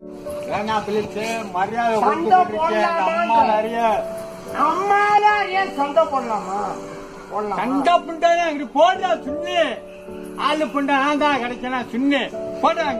ஏன்னா பிலிப்ஸ் மரியாதை சண்டை கொடுத்துட்டு இருக்கேன். எங்க அம்மா போடலாமான்ற. நிறைய அம்மாலாம் ஏன் சண்டை போடலாமா போடலாமா கண்ட புண்டானே அங்க போடுறா சுண்ணு ஆளு புண்டை நான் தான் கிடைச்சனா சுண்ணு போடுறாங்க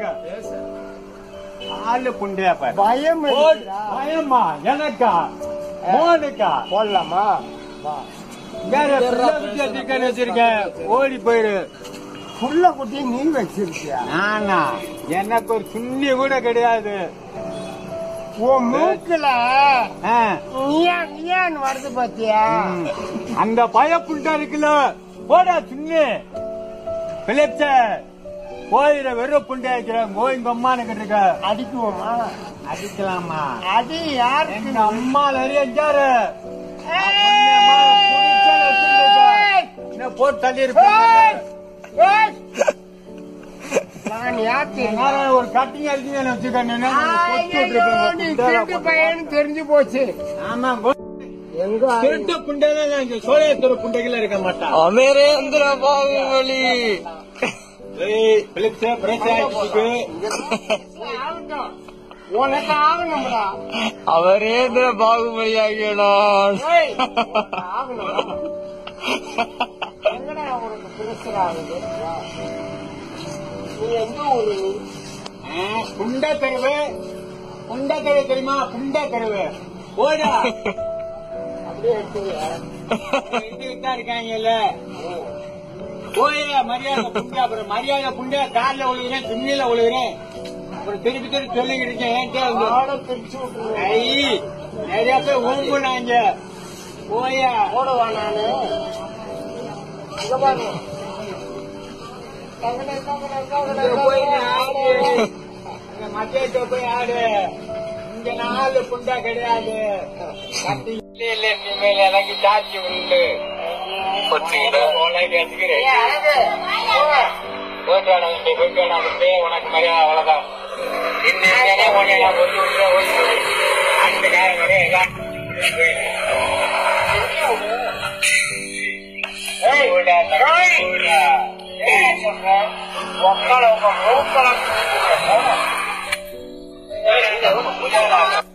ஆளு புண்டையா பாரு பயம் போடு. இருக்குதா? பயமா எனக்கா மோனுக்கா போடலாமா வேற பிள்ளை குட்டி வச்சிருக்கேன்னு வச்சிருக்கேன் ஓடி போயிரு புள்ள குட்டி நீ வச்சிருக்கியா நானா எனக்கு ஒரு சுண்ணி கூட கிடையாது உன் மூக்குல ஆ. நீயான் நீயான் வருது பாத்தியா ம். அந்த பய புண்டை இருக்குல்ல போடா சுண்ணு பிலிப்ஸ போயிட வெறும் புண்டை வைக்கிறேன் கோயிங்க அம்மான்னு இருக்க அடிக்குவோமா அடிக்கலாமா அடி யாருக்கு எங்க அம்மா நிறைய அஞ்சாரு போட்டு தள்ளி இருப்பேன் ஏய்! நான் யாத்தி ஒரு கட்டிங் அடிக்கீங்கன்னு வச்சுக்கோங்க ஐயோ, நீ திருட்டு பையன்னு தெரிஞ்சு போச்சு ஆமா கோ- எங்க திருட்டு புண்டைலாம் நான் இங்க சோழேஸ்வர புண்டைகள் இருக்க மாட்டான் அமரேந்திர பாகுபலி ஏய், பிலிப்ஸே, பிரேக் ஆயிடுச்சு. ஆகட்டும். உனக்கு ஆகணும்டா அமரேந்திர பாகுபலி ஆகிய நான் ஏய், உனக்கு ஆகணும் எங்கடா உனக்கு பிரச்சனை ஆகுது நீ எந்த ஊரு ஆ, புண்டை தெருவு புண்டை தெருவு தெரியுமா புண்டை தெருவு போடா அப்படியே எடுத்துக்கியா இங்க தான் இருக்காங்கல்ல போய் மரியாதை புண்டை அப்புறம் மரியாதை புண்டை காலில் விழுகிறேன் துண்ணில விழுகிறேன் அப்புறம் திருப்பி திருப்பி சொல்லிக்கிட்டு இருக்கேன் ஏன்டே வந்து ஆளை பிரிச்சு விட்டுருவேன் ஐ நிறைய பேர் ஊம்புனாங்க போயா போடுவா நானு இங்க பாரு தங்கடே, தங்கடே, தங்கடே, இங்க போய் நீ ஆடு தங்கடே. இங்க மத்தியத்தை போய் ஆடு இங்க நாலு புண்டா கிடையாது கட்டி இல்ல இல்ல இனிமேல் எனக்கு சாட்சி உண்டு உனக்கு எடுத்துக்கிறேன் ஏய், அழகு, போ. போயிட்டு வாடா தம்பி, போயிட்டு வாடா தம்பி. உனக்கு மரியாதை அவ்வளவுதான் இன்னும் உன்னை நான் ஒட்டி விட்டுறேன், ஓடி போயிரு. அந்த காரம் வரையும் எல்லாம் போயிரு. ஏய், போடா, தம்பி, போடா. ஏய், சொல்றேன். உக்கால உங்க மூக்கெல்லாம் ஏய், இந்த ஊருக்கு புரியாதா?